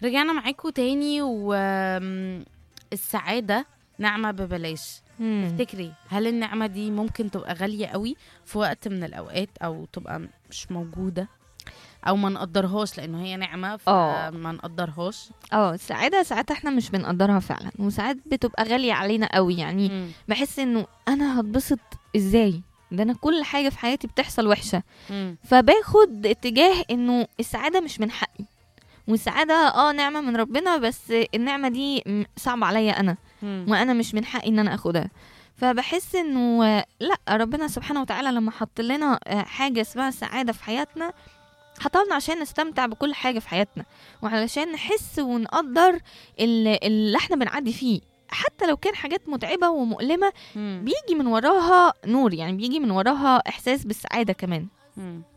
رجعنا معاكم تاني والسعادة نعمة ببلاش مم. تفتكري هل النعمة دي ممكن تبقى غالية قوي في وقت من الأوقات أو تبقى مش موجودة أو ما نقدرهاش لأنه هي نعمة آه. فما نقدرهاش اه السعاده ساعات احنا مش بنقدرها فعلا وساعات بتبقى غاليه علينا قوي يعني مم. بحس انه انا هتبسط ازاي ده انا كل حاجه في حياتي بتحصل وحشه مم. فباخد اتجاه انه السعاده مش من حقي والسعاده اه نعمه من ربنا بس النعمه دي م- صعبه عليا انا مم. وانا مش من حقي ان انا اخدها فبحس انه آه، لا ربنا سبحانه وتعالى لما حط لنا آه، حاجه اسمها السعاده في حياتنا حطها لنا عشان نستمتع بكل حاجه في حياتنا وعلشان نحس ونقدر ال- اللي احنا بنعدي فيه حتى لو كان حاجات متعبه ومؤلمه مم. بيجي من وراها نور يعني بيجي من وراها احساس بالسعاده كمان مم.